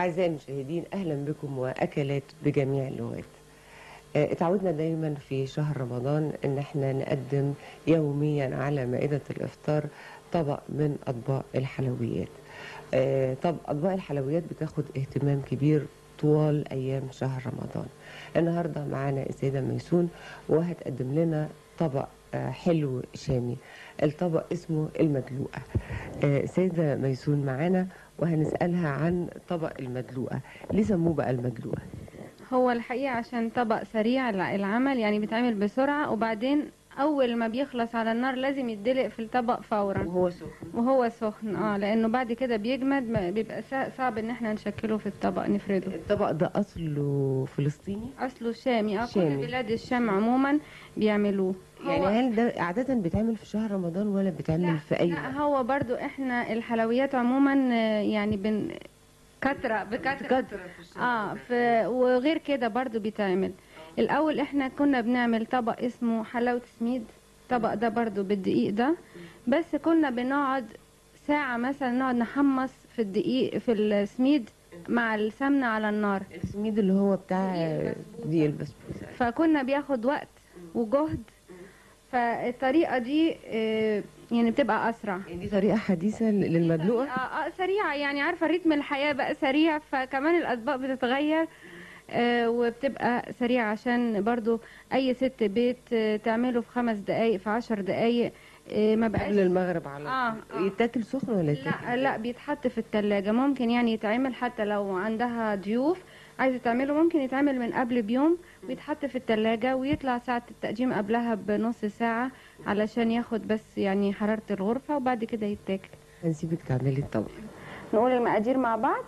أعزائي المشاهدين أهلا بكم وأكلات بجميع اللغات آه، اتعودنا دايما في شهر رمضان ان احنا نقدم يوميا على مائدة الافطار طبق من اطباق الحلويات آه، طب اطباق الحلويات بتاخد اهتمام كبير طوال ايام شهر رمضان النهارده معانا السيده ميسون وهتقدم لنا طبق آه، حلو شامي الطبق اسمه المدلوقه آه، سيده ميسون معانا وهنسالها عن طبق المدلوقه ليه سموه بقى المدلوقه هو الحقيقة عشان طبق سريع الع- العمل يعني بيتعمل بسرعة وبعدين أول ما بيخلص على النار لازم يدلق في الطبق فورا وهو سخن وهو سخن اه لأنه بعد كده بيجمد ما- بيبقى سا- صعب إن احنا نشكله في الطبق نفرده الطبق ده اصله فلسطيني أصله شامي اه شامي. كل بلاد الشام عموما بيعملوه يعني هو- هل ده عادة بيتعمل في شهر رمضان ولا بيتعمل في أي لا وقت؟ هو برضو احنا الحلويات عموما آه، يعني بن كترة بكترة في الشهر اه في وغير كده برضو بيتعمل الاول احنا كنا بنعمل طبق اسمه حلاوة سميد الطبق ده برضو بالدقيق ده بس كنا بنقعد ساعة مثلا نقعد نحمص في الدقيق في السميد مع السمنة على النار السميد اللي هو بتاع دقيق البسبوسة. دي البسبوسة فكنا بياخد وقت وجهد فالطريقة دي آه، يعني بتبقى أسرع يعني دي طريقة حديثة للمدلوقة اه اه سريعة يعني عارفة رتم الحياة بقى سريع فكمان الأطباق بتتغير آه وبتبقى سريعة عشان برضو أي ست بيت آه تعمله في خمس دقايق في عشر دقايق آه ما بقاش قبل المغرب على آه، طول. آه. يتاكل سخن ولا يتاكل لا لا بيتحط في التلاجة ممكن يعني يتعمل حتى لو عندها ضيوف عايزة تعمله ممكن يتعمل من قبل بيوم ويتحط في التلاجة ويطلع ساعة التقديم قبلها بنص ساعة علشان ياخد بس يعني حرارة الغرفة وبعد كده يتاكل هنسيبك تعملي الطبق نقول المقادير مع بعض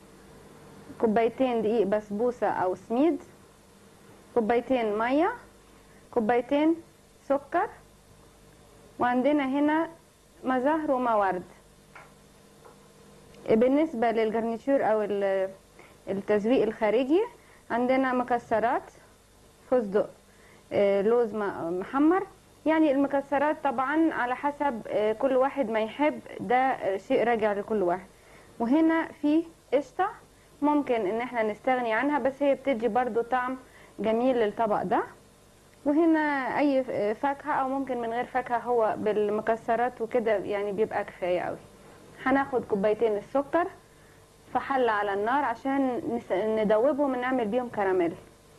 كوبايتين دقيق بسبوسة أو سميد كوبايتين مية كوبايتين سكر وعندنا هنا مزهر ومورد بالنسبة للجرنيتور أو ال- التزويق الخارجي عندنا مكسرات فستق آه، لوز م- محمر يعني المكسرات طبعا على حسب آه، كل واحد ما يحب ده آه، شيء راجع لكل واحد وهنا في قشطة ممكن ان احنا نستغني عنها بس هي بتدي برضو طعم جميل للطبق ده وهنا اي ف- فاكهة او ممكن من غير فاكهة هو بالمكسرات وكده يعني بيبقى كفاية قوي هناخد كوبايتين السكر في حلة على النار عشان نس- ندوبهم ونعمل بيهم كراميل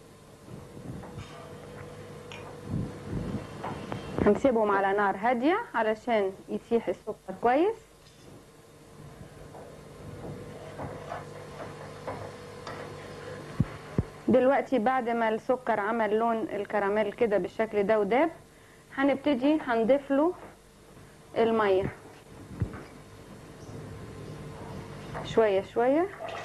هنسيبهم على نار هادية علشان يسيح السكر كويس دلوقتي بعد ما السكر عمل لون الكراميل كده بالشكل ده وداب هنبتدي هنضيف له المية شوية شوية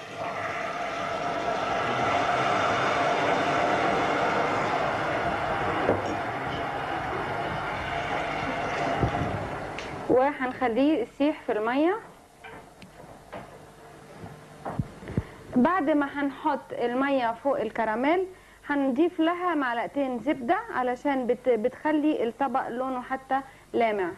وهنخليه يسيح في المية بعد ما هنحط المية فوق الكراميل هنضيف لها معلقتين زبدة علشان بت بتخلي الطبق لونه حتى لامع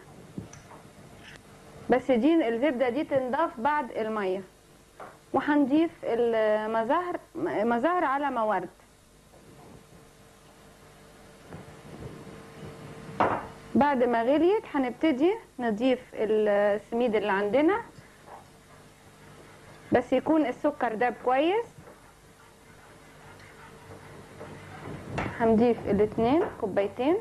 بس دي الزبدة دي تنضاف بعد المية وهنضيف المزهر مزهر على موارد بعد ما غليت هنبتدي نضيف السميد اللي عندنا بس يكون السكر داب كويس هنضيف الاتنين كوبايتين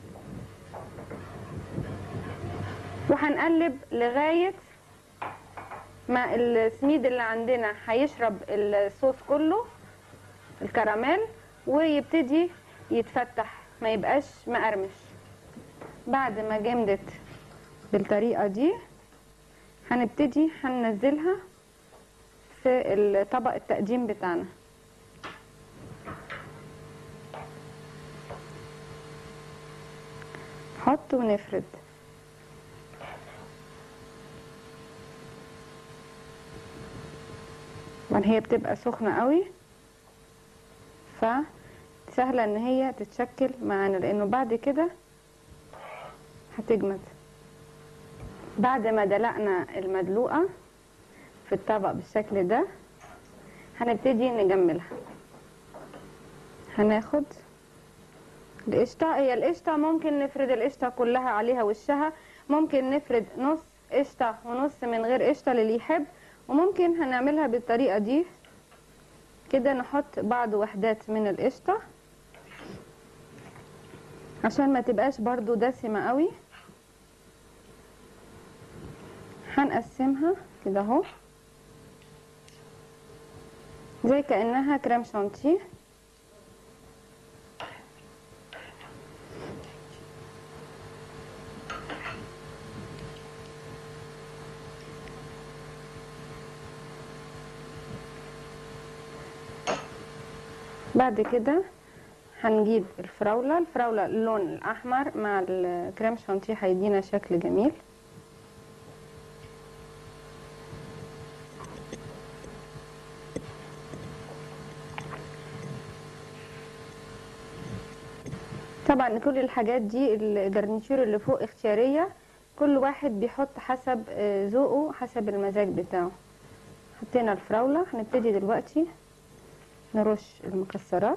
وهنقلب لغاية ما السميد اللي عندنا هيشرب الصوص كله الكراميل ويبتدي يتفتح ما يبقاش مقرمش بعد ما جمدت بالطريقة دي هنبتدي هننزلها في الطبق التقديم بتاعنا نحط ونفرد طبعا هي بتبقى سخنة قوي فسهلة ان هي تتشكل معانا لانه بعد كده هتجمد بعد ما دلقنا المدلوقة في الطبق بالشكل ده هنبتدي نجملها هناخد القشطة هي القشطة ممكن نفرد القشطة كلها عليها وشها ممكن نفرد نص قشطة ونص من غير قشطة للي يحب وممكن هنعملها بالطريقة دي كده نحط بعض وحدات من القشطة عشان ما تبقاش برضو دسمة قوي هنقسمها كده اهو زي كأنها كريم شانتيه بعد كده هنجيب الفراولة الفراولة اللون الأحمر مع الكريم شانتيه هيدينا شكل جميل طبعا كل الحاجات دي الجرنيتور اللي فوق اختيارية كل واحد بيحط حسب آه، ذوقه حسب المزاج بتاعه حطينا الفراولة هنبتدي دلوقتي نرش المكسرات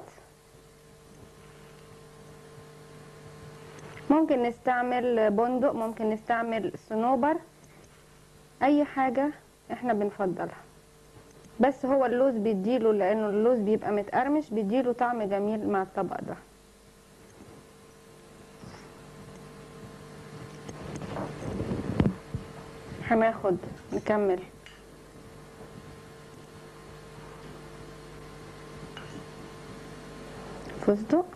ممكن نستعمل بندق ممكن نستعمل صنوبر اي حاجة احنا بنفضلها بس هو اللوز بيديله لانه اللوز بيبقى متقرمش بيديله طعم جميل مع الطبق ده هناخد نكمل فستق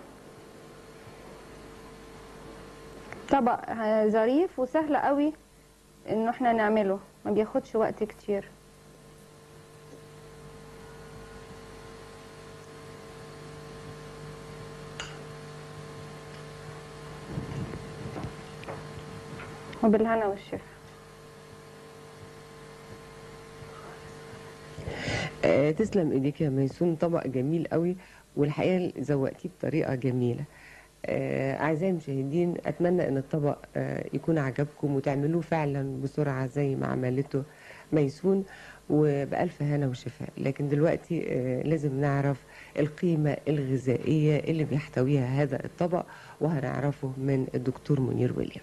طبق آه، ظريف وسهل قوي انه احنا نعمله ما بياخدش وقت كتير وبالهنا والشفا آه، تسلم ايديك يا ميسون طبق جميل قوي والحقيقه زوقتيه بطريقه جميله آه، اعزائي المشاهدين اتمنى ان الطبق آه، يكون عجبكم وتعملوه فعلا بسرعه زي ما عملته ميسون وبألف هنا وشفاء لكن دلوقتي آه، لازم نعرف القيمة الغذائية اللي بيحتويها هذا الطبق وهنعرفه من الدكتور منير ويليام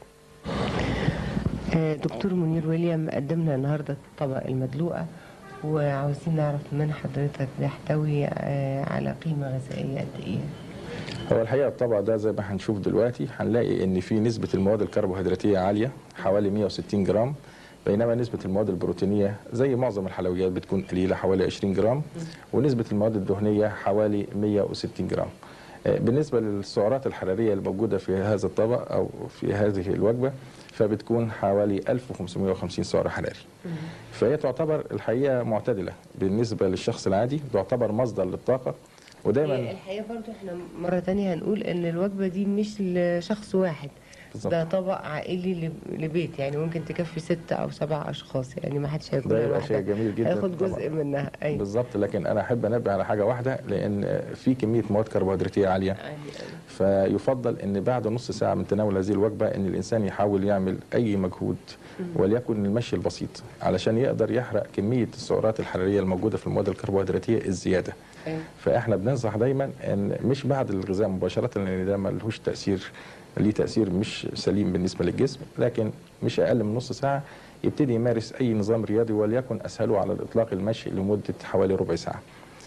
آه، دكتور منير ويليام قدمنا النهاردة الطبق المدلوقة وعاوزين نعرف من حضرتك بيحتوي آه، على قيمة غذائية قد ايه هو الحقيقه الطبق ده زي ما هنشوف دلوقتي هنلاقي ان في نسبه المواد الكربوهيدراتيه عاليه حوالي 160 جرام بينما نسبه المواد البروتينيه زي معظم الحلويات بتكون قليله حوالي 20 جرام ونسبه المواد الدهنيه حوالي 160 جرام آه، بالنسبه للسعرات الحراريه الموجوده في هذا الطبق او في هذه الوجبه فبتكون حوالي 1550 سعر حراري فهي تعتبر الحقيقه معتدله بالنسبه للشخص العادي تعتبر مصدر للطاقه ودايما الحقيقة برضو احنا مرة تانية هنقول ان الوجبة دي مش لشخص واحد بالظبط. ده طبق عائلي لب- لبيت يعني ممكن تكفي ست او سبع اشخاص يعني ما حدش هياكل ده يبقى شيء جميل جدا هياخد طبعاً. جزء منها ايوه بالظبط لكن انا احب انبه على حاجه واحده لان في كميه مواد كربوهيدراتيه عاليه أيوة. فيفضل ان بعد نص ساعه من تناول هذه الوجبه ان الانسان يحاول يعمل اي مجهود وليكن المشي البسيط علشان يقدر يحرق كميه السعرات الحراريه الموجوده في المواد الكربوهيدراتيه الزياده أيوة. فاحنا بننصح دايما ان مش بعد الغذاء مباشره لان ده ملهوش تاثير ليه تاثير مش سليم بالنسبه للجسم لكن مش اقل من نص ساعه يبتدي يمارس اي نظام رياضي وليكن اسهله على الاطلاق المشي لمده حوالي ربع ساعه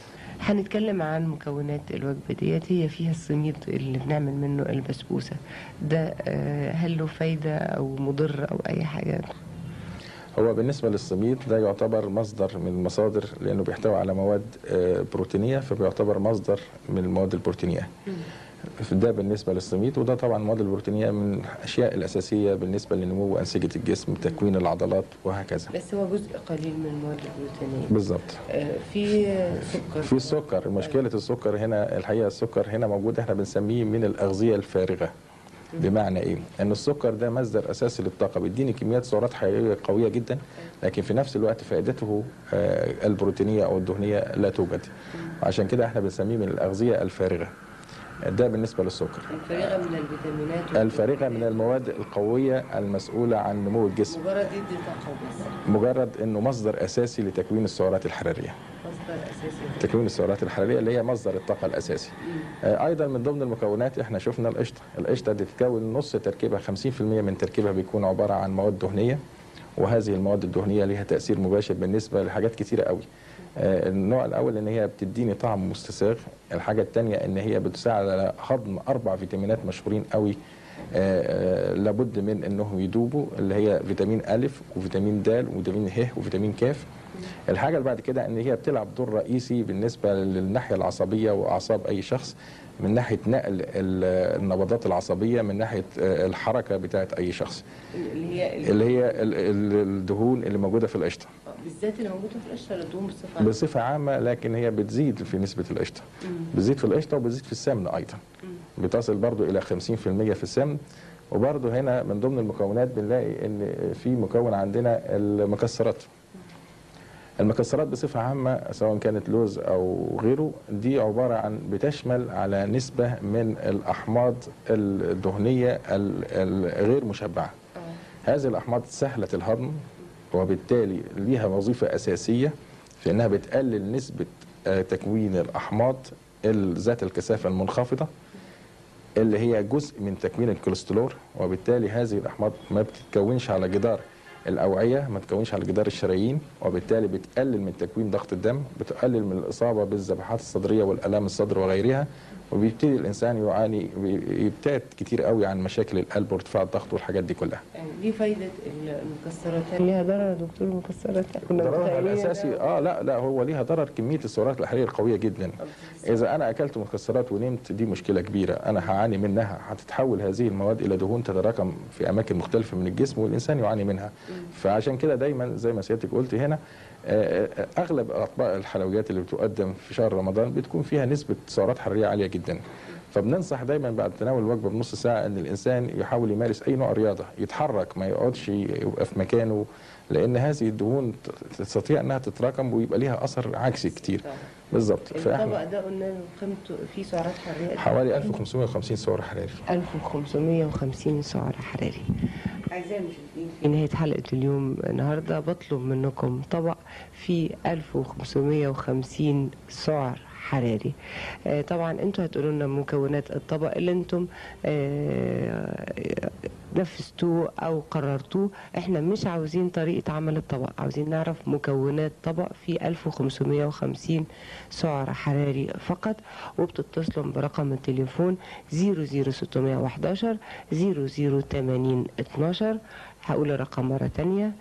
هنتكلم عن مكونات الوجبة ديت هي فيها السميد اللي بنعمل منه البسبوسة ده آه، هل له فايدة أو مضر أو أي حاجة هو بالنسبة للسميد ده يعتبر مصدر من المصادر لأنه بيحتوي على مواد آه، بروتينية فبيعتبر مصدر من المواد البروتينية ده بالنسبة للسميد وده طبعا المواد البروتينية من الأشياء الأساسية بالنسبة لنمو أنسجة الجسم تكوين العضلات وهكذا بس هو جزء قليل من المواد البروتينية بالظبط آه، في سكر في السكر مشكلة السكر هنا الحقيقة السكر هنا موجود احنا بنسميه من الأغذية الفارغة بمعنى ايه؟ ان السكر ده مصدر اساسي للطاقه بيديني كميات سعرات حراريه قويه جدا لكن في نفس الوقت فائدته آه، البروتينيه او الدهنيه لا توجد عشان كده احنا بنسميه من الاغذيه الفارغه ده بالنسبه للسكر الفارغة من الفيتامينات الفارغه من المواد القويه المسؤوله عن نمو الجسم مجرد يدي طاقة بس مجرد انه مصدر اساسي لتكوين السعرات الحراريه بس تكوين السعرات الحراريه اللي هي مصدر الطاقه الاساسي آه، ايضا من ضمن المكونات احنا شفنا القشطه القشطه دي تتكون نص تركيبها 50% من تركيبها بيكون عباره عن مواد دهنيه وهذه المواد الدهنيه ليها تاثير مباشر بالنسبه لحاجات كتيره قوي آه، النوع الاول ان هي بتديني طعم مستساغ الحاجه الثانيه ان هي بتساعد على هضم اربع فيتامينات مشهورين قوي آه، آه، لابد من انهم يدوبوا اللي هي فيتامين الف وفيتامين د وفيتامين ه وفيتامين كاف الحاجه اللي بعد كده ان هي بتلعب دور رئيسي بالنسبه للناحيه العصبيه واعصاب اي شخص من ناحيه نقل ال- النبضات العصبيه من ناحيه آه، الحركه بتاعه اي شخص اللي هي اللي هي ال- ال- الدهون اللي موجوده في القشطه بالذات اللي موجوده في القشطه ولا الدهون بصفه عامه؟ بصفه عامه لكن هي بتزيد في نسبه القشطه بتزيد في القشطه وبتزيد في السمن ايضا بتصل برضو الى 50% في السمن وبرضو هنا من ضمن المكونات بنلاقي ان في مكون عندنا المكسرات المكسرات بصفة عامة سواء كانت لوز أو غيره دي عبارة عن بتشمل على نسبة من الأحماض الدهنية ال- الغير مشبعة هذه الأحماض سهلة الهضم وبالتالي ليها وظيفة أساسية في أنها بتقلل نسبة آه، تكوين الأحماض ال- ذات الكثافة المنخفضة اللي هي جزء من تكوين الكوليسترول وبالتالي هذه الأحماض ما بتتكونش على جدار الأوعية ما تكونش على جدار الشرايين وبالتالي بتقلل من تكوين ضغط الدم بتقلل من الإصابة بالذبحات الصدرية والآلام الصدر وغيرها وبيبتدي الإنسان يعاني يبتعد كتير قوي عن مشاكل القلب وارتفاع الضغط والحاجات دي كلها يعني ليه فايده المكسرات؟ هل ليها ضرر يا دكتور المكسرات؟ كنا ضررها متخيلين الاساسي إنها- اه لا لا هو ليها ضرر كميه السعرات الحراريه القويه جدا اذا انا اكلت مكسرات ونمت دي مشكله كبيره انا هعاني منها هتتحول هذه المواد الى دهون تتراكم في اماكن مختلفه من الجسم والانسان يعاني منها فعشان كده دايما زي ما سيادتك قلت هنا آه، آه، اغلب اطباق الحلويات اللي بتقدم في شهر رمضان بتكون فيها نسبه سعرات حراريه عاليه جدا فبننصح دايما بعد تناول الوجبه بنص ساعه ان الانسان يحاول يمارس اي نوع رياضه يتحرك ما يقعدش يبقى في مكانه لان هذه الدهون تستطيع انها تتراكم ويبقى ليها اثر عكسي كتير طبعاً. بالظبط الطبق فاحنا ده قلنا له قيمته فيه سعرات حراريه قد حوالي 1550 سعر حراري 1550 سعر حراري أعزائي المشاهدين في نهاية حلقة اليوم النهاردة بطلب منكم طبق فيه 1550 سعر حراري آه طبعا انتوا هتقولوا لنا مكونات الطبق اللي انتم آه نفذتوه او قررتوه احنا مش عاوزين طريقة عمل الطبق عاوزين نعرف مكونات طبق فيه 1550 سعر حراري فقط وبتتصلوا برقم التليفون 00611 0080 12 هقول الرقم مرة تانية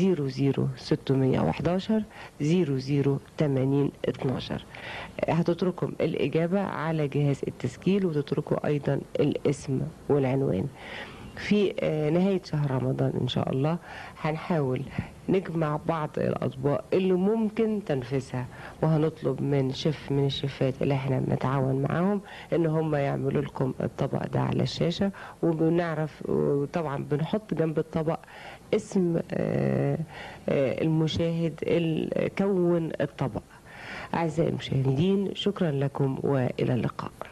00611 0080 12 هتتركم الإجابة على جهاز التسجيل وتتركوا أيضا الاسم والعنوان في آه، نهاية شهر رمضان إن شاء الله هنحاول نجمع بعض الأطباق اللي ممكن تنفذها وهنطلب من شيف من الشيفات اللي احنا بنتعاون معاهم ان هم يعملوا لكم الطبق ده على الشاشة وبنعرف وطبعا بنحط جنب الطبق اسم آه، آه، المشاهد اللي كون الطبق أعزائي المشاهدين شكرا لكم وإلى اللقاء